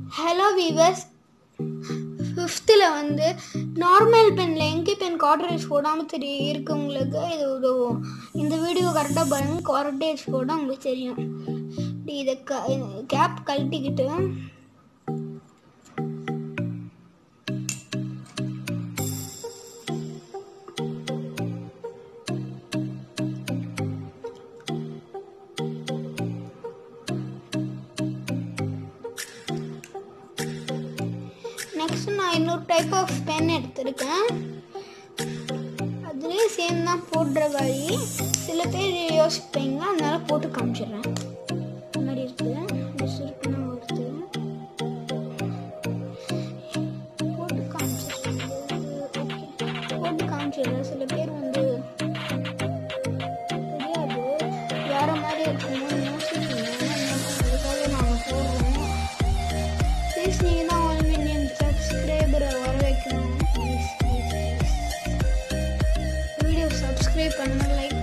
Hello viewers ஃபிஃப்த்தில் வந்து normal பெனில் எங்கே pen கார்ட்ரேஜ் போடாமல் தெரிய இருக்கவங்களுக்கு இது உதவும் இந்த வீடியோ கரெக்டாக பாருங்கள் கார்ட்ரேஜ் போட்டால் உங்களுக்கு தெரியும் இப்படி இதை க கேப் கழட்டிக்கிட்டு நெக்ஸ்ட் நான் இன்னொரு டைப் ஆஃப் பென் எடுத்திருக்கேன் அதுலேயே சேம் தான் போடுற வழி சில பேர் யோசிப்பீங்க அதனால போட்டு காமிச்சிடுறேன் முன்னாடி இருக்குது இது சுருக்கமாக வருது போட்டு காமிச்சிடுறேன் Okay. போட்டு காமிச்சிடுறேன் சில பேர் வந்து தெரியாது வேற மாதிரி இருக்குமோன்னு யோசிப்பீங்க அதுக்காக நான் போடுறேன் ப்ளீஸ் நீங்கள் தான் ஒன் மில்லியன் சப்ஸ்கிரைபரை வர வைக்கணும் ப்ளீஸ் ப்ளீஸ் வீடியோ சப்ஸ்கிரைப் பண்ணுங்கள் லைக்